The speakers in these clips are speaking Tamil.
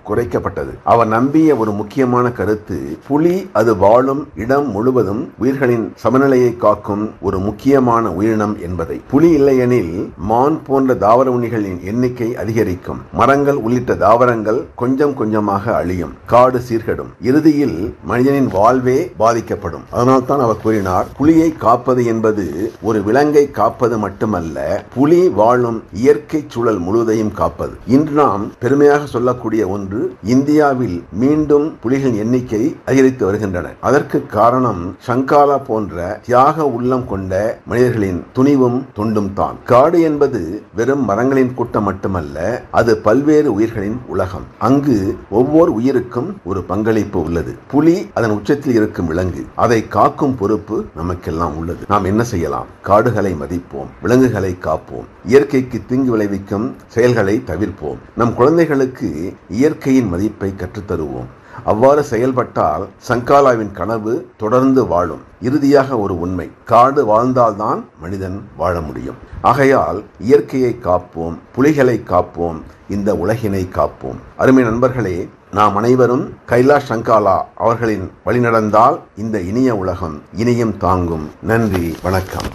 குறைக்கப்பட்டது அவர் நம்பிய ஒரு முக்கியமான கருத்து புலி அது வாழும் இடம் முழுவதும் உயிர்களின் சமநிலையை காக்கும் ஒரு முக்கியமான உயிரினம் என்பதை புலி இல்லையெனில் மான் போன்ற தாவர உண்ணிகளின் எண்ணிக்கை அதிகரிக்கும் மரங்கள் உள்ளிட்ட தாவரங்கள் கொஞ்சம் கொஞ்சமாக அழியும் காடு சீர்கெடும் இறுதியில் மனிதனின் வாழ்வே பாதிக்கப்படும் அதனால்தான் அவர் கூறினார் புலியை காப்பது என்பது ஒரு விலங்கை காப்பது மட்டுமல்ல புலி வாழும் இயற்கை சூழல் முழுவதையும் காப்பது இன்று நாம் பெருமையாக சொல்லக்கூடிய ஒன்று இந்தியாவில் மீண்டும் புலிகளின் எண்ணிக்கை அதிகரித்து வருகின்றன அதற்கு காரணம் சங்காலா போன்ற தியாக உள்ளம் கொண்ட மனிதர்களின் துணிவும் தொண்டும் தான் காடு என்பது வெறும் மரங்களின் கூட்டம் மட்டுமல்ல அது பல்வேறு உயிர்களின் உலகம் அங்கு ஒவ்வொரு உயிருக்கும் ஒரு பங்களிப்பு உள்ளது புலி அதன் உச்சத்தில் இருக்கும் விலங்கு அதை காக்கும் பொறுப்பு நமக்கெல்லாம் உள்ளது நாம் என்ன செய்யலாம் காடுகளை மதிப்போம் விலங்குகளை காப்போம் இயற்கைக்கு தீங்கு விளைவிக்கும் செயல்களை தவிர்ப்போம் நம் குழந்தைகளுக்கு இயற்கையின் மதிப்பை கற்றுத்தருவோம் அவ்வாறு செயல்பட்டால் சங்காலாவின் கனவு தொடர்ந்து வாழும் இறுதியாக ஒரு உண்மை காடு வாழ்ந்தால்தான் மனிதன் வாழ முடியும் ஆகையால் இயற்கையை காப்போம் புலிகளை காப்போம் இந்த உலகினை காப்போம் அருமை நண்பர்களே நாம் அனைவரும் கைலாஷ் சங்காலா அவர்களின் வழிநடந்தால் இந்த இனிய உலகம் இனியும் தாங்கும் நன்றி வணக்கம்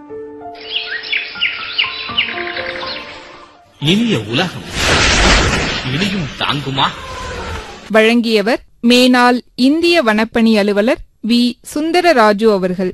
இனிய உலகம் இனியும் தாங்குமா வழங்கியவர் மேனாள் இந்திய வனப்பணி அலுவலர் வி சுந்தரராஜு அவர்கள்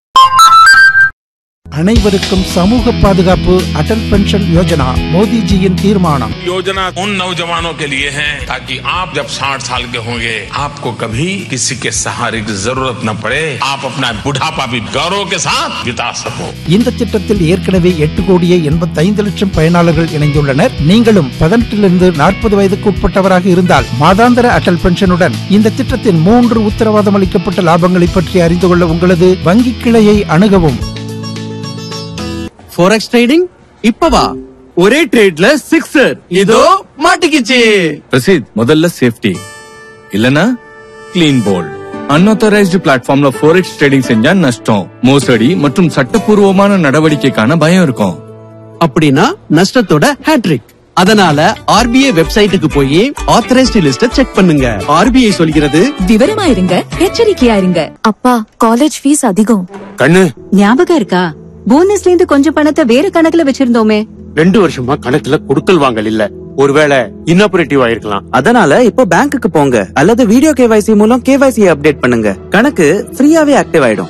அனைவருக்கும் சமூக பாதுகாப்பு அடல் பென்ஷன் யோஜனா மோடிஜியின் தீர்மானம் योजना उन नौजवानों के लिए है ताकि आप जब 60 साल के होंगे आपको कभी किसी के सहारे की जरूरत न पड़े आप अपना बुढ़ापा भी गौरव के साथ बिता सको இந்த திட்டத்தில் ஏற்கனவே எட்டு கோடியே எண்பத்தைந்து லட்சம் பயனாளர்கள் இணைந்துள்ளனர் நீங்களும் பதினெட்டிலிருந்து நாற்பது வயதுக்கு உட்பட்டவராக இருந்தால் மாதாந்திர அடல் பென்ஷனுடன் இந்த திட்டத்தின் மூன்று உத்தரவாதம் அளிக்கப்பட்ட லாபங்களை பற்றி அறிந்து கொள்ள உங்களது வங்கி கிளையை அணுகவும் ஃபோரெக்ஸ் ட்ரேடிங் இப்பவா ஒரே ட்ரேட்ல சிக்ஸர் இதோ மாட்டிக்கிச்சு ரசீத் முதல்ல சேஃப்டி இல்லனா கிளீன் போல் அன்ஆத்தரைஸ்டு பிளாட்ஃபார்ம்ல ஃபோரெக்ஸ் ட்ரேடிங் செஞ்சா நஷ்டம் மோசடி மற்றும் சட்டப்பூர்வமான நடவடிக்கைக்கான பயம் இருக்கும் அப்படின்னா நஷ்டத்தோட ஹேட்ரிக் அதனால ஆர்பிஐ வெப்சைட்டுக்கு போய் ஆத்தரைஸ்டு லிஸ்ட செக் பண்ணுங்க ஆர்பிஐ சொல்கிறது விவரமா இருங்க எச்சரிக்கையா இருங்க அப்பா காலேஜ் ஃபீஸ் அதிகம் கண்ணு ஞாபகம் இருக்கா போனஸ்ல இருந்து கொஞ்சம் பணத்தை வேற கணக்குல வச்சிருந்தோமே ரெண்டு வருஷமா கணக்குல கொடுக்கல் வாங்கல் இல்ல ஒருவேளை இன்னாபரேட்டிவ் ஆயிருக்கலாம் அதனால இப்போ பேங்க்குக்கு போங்க அல்லது வீடியோ கேவைசி மூலம் கேவைசி அப்டேட் பண்ணுங்க கணக்கு ஃப்ரீயாவே ஆக்டிவ் ஆயிடும்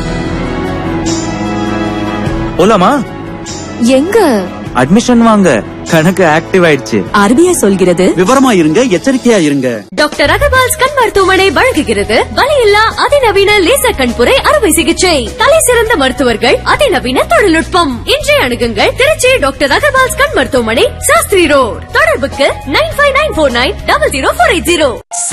போலாமா எங்க அட்மிஷன் வாங்க கணக்கு ஆக்டிவ் ஆயிடுச்சு ஆர்பிஐ சொல்கிறது விவரமா இருங்க எச்சரிக்கையா இருங்க டாக்டர் அகர்வால்ஸ் கண் மருத்துவமனை வழங்குகிறது வலியில்லா அதிநவீன லேசர் கண்புரை அறுவை சிகிச்சை தலை சிறந்த மருத்துவர்கள் அதிநவீன தொழில்நுட்பம் இன்றைய அணுகுங்கள் திருச்சி டாக்டர் அகர்வால்ஸ் கண் மருத்துவமனை சாஸ்திரி ரோட் தொடர்புக்கு nine five nine four nine double zero four eight zero